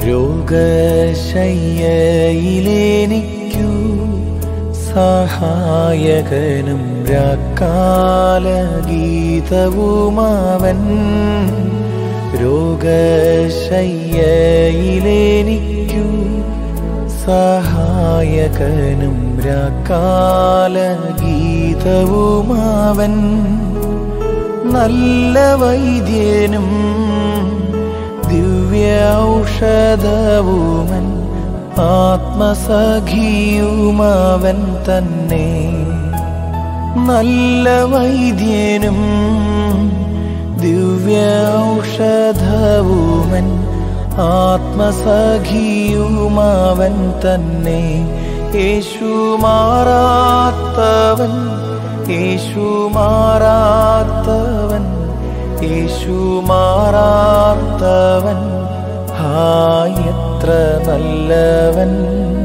രോഗശയ്യയിലെനിക്കു സഹായകനും രാക്കാലഗീതവുമാവൻ രോഗശയ്യയിലെനിക്കു സഹായകനും രാക്കാലഗീതവുമാവൻ നല്ല വൈദ്യനും ദിവ്യ ഔഷധവുമൻ ആത്മസഖിയുമവൻ തന്നെ നല്ല വൈദ്യനും ദിവ്യ ഔഷധവുമൻ ആത്മസഖിയുമവൻ തന്നെ യേശു മാറാത്തവൻ യേശു മാറാത്തവൻ യേശു മാറാത്തവൻ ഹായത്ര നല്ലവൻ